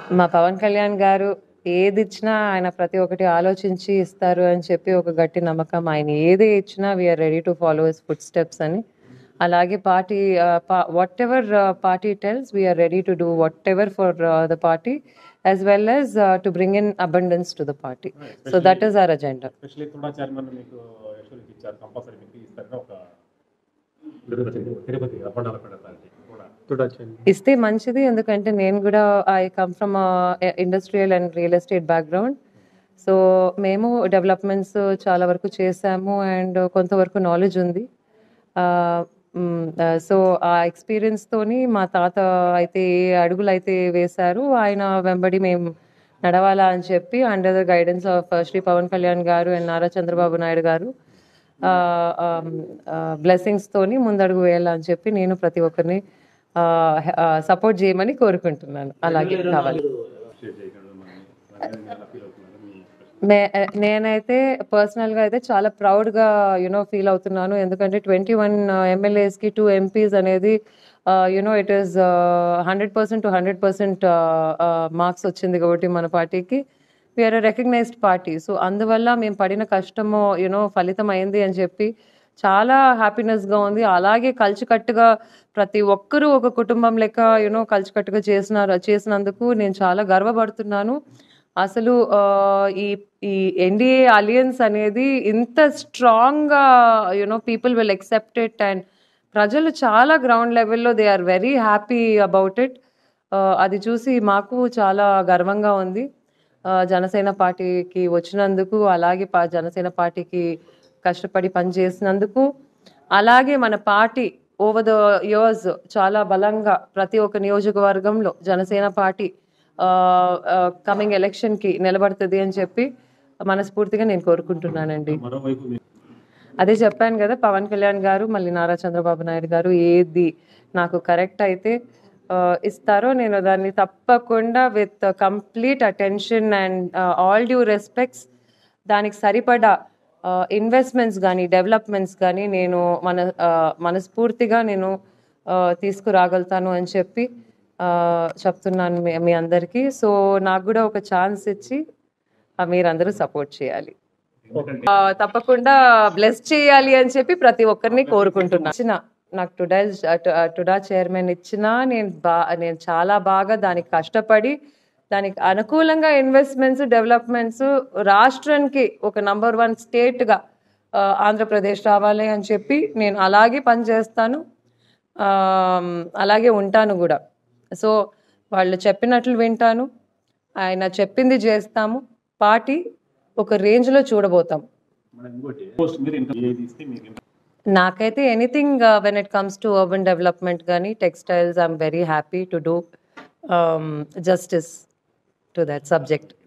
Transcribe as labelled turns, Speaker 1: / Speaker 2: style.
Speaker 1: మా పవన్ కళ్యాణ్ గారు ఏది ఇచ్చినా ఆయన ప్రతి ఒక్కటి ఆలోచించి ఇస్తారు అని చెప్పి ఒక గట్టి నమ్మకం ఆయన ఏది ఇచ్చినా we are ready to follow his footsteps అని అలాగే party whatever party tells we are ready to do whatever for the party as well as to bring in abundance to the party so that is our agenda
Speaker 2: especially TUDA chairman మీకు యశ్వరికి ఇచ్చారు compulsory మీకు ఇస్తారని ఒక తిరుపతి అప్పడాల కూడా
Speaker 1: ఇస్తే మంచిది ఎందుకంటే నేను కూడా I come from industrial and real estate background so మేము డెవలప్మెంట్స్ చాలా వరకు చేసాము అండ్ కొంతవరకు నాలెడ్జ్ ఉంది సో ఆ ఎక్స్పీరియన్స్ తోని మా తాత అయితే ఏ అడుగులు అయితే వేశారు ఆయన వెంబడి మేము నడవాలా అని చెప్పి under the guidance of Shri Pawan Kalyan garu and Nara Chandrababu Naidu గారు బ్లెస్సింగ్స్ తోని ముందడుగు వేయాలని చెప్పి నేను ప్రతి ఒక్కరిని సపోర్ట్ చేయమని కోరుకుంటున్నాను అలాగే కావాలి నే- నేనైతే పర్సనల్గా అయితే చాలా ప్రౌడ్గా యునో ఫీల్ అవుతున్నాను ఎందుకంటే ట్వంటీ వన్ ఎమ్మెల్యేస్కి టూ ఎంపీస్ అనేది you know it is hundred percent to hundred percent marks వచ్చింది కాబట్టి మన పార్టీకి వీఆర్ రికగ్నైజ్డ్ పార్టీ సో అందువల్ల మేము పడిన కష్టము యునో ఫలితం అయింది అని చెప్పి చాలా హ్యాపీనెస్గా ఉంది అలాగే కలిసికట్టుగా ప్రతి ఒక్కరూ ఒక కుటుంబం లెక్క యూనో కలిసికట్టుగా చేసినారు చేసినందుకు నేను చాలా గర్వపడుతున్నాను అసలు ఆ, ఈ ఈ ఎన్డీఏ అలియన్స్ అనేది ఇంత స్ట్రాంగ్గా you know people will accept it and ప్రజలు చాలా గ్రౌండ్ లెవెల్లో they are very happy about it అది చూసి మాకు చాలా గర్వంగా ఉంది ఆ, జనసేన పార్టీకి వచ్చినందుకు అలాగే పా- జనసేన పార్టీకి కష్టపడి పనిచేసినందుకు అలాగే మన పార్టీ ఓవర్ ద ఇయర్స్ చాలా బలంగా ప్రతి ఒక్క నియోజకవర్గంలో జనసేన పార్టీ కమింగ్ ఎలక్షన్కి నిలబడుతుంది అని చెప్పి మనస్ఫూర్తిగా నేను కోరుకుంటున్నానండి
Speaker 2: మరోవైపు మీ-
Speaker 1: అదే చెప్పాను కదా పవన్ కళ్యాణ్ గారు మళ్ళీ నారా చంద్రబాబు నాయుడు గారు ఏది నాకు కరెక్ట్ అయితే ఆ, ఇస్తారో నేను దాన్ని తప్పకుండా with complete attention and all due respects దానికి సరిపడా ఇన్వెస్ట్మెంట్స్ కానీ డెవలప్మెంట్స్ కానీ నేను మన ఆ, మనస్ఫూర్తిగా నేను ఆ, తీసుకురాగలుగుతాను అని చెప్పి ఆ, చెప్తున్నాను మీ- మీ అందరికీ సో నాకు కూడా ఒక ఛాన్స్ ఇచ్చి ఆ, మీరందరూ సపోర్ట్ చేయాలి ఆ, తప్పకుండా బ్లెస్ చేయాలి అని చెప్పి ప్రతి ఒక్కరిని కోరుకుంటున్నా ఇచ్చిన నాకు టుడా టుడా చైర్మన్ ఇచ్చిన నేను బా నేను చాలా బాగా దానికి కష్టపడి దానికి అనుకూలంగా ఇన్వెస్ట్మెంట్స్ డెవలప్మెంట్స్ రాష్ట్రానికి ఒక నంబర్ వన్ స్టేట్గా ఆంధ్రప్రదేశ్ రావాలి అని చెప్పి నేను అలాగే పనిచేస్తాను ఆ, అలాగే ఉంటాను కూడా సో వాళ్ళు చెప్పినట్లు వింటాను ఆయన చెప్పింది చేస్తాము పార్టీ ఒక రేంజ్లో చూడబోతాం
Speaker 2: మన ఇంకోటి పోస్ట్ మీరు ఇంకా ఏది ఇస్తే మీకు ఇంకా
Speaker 1: నాకైతే anything when it comes to urban development కానీ textiles I'm very happy to do justice to that subject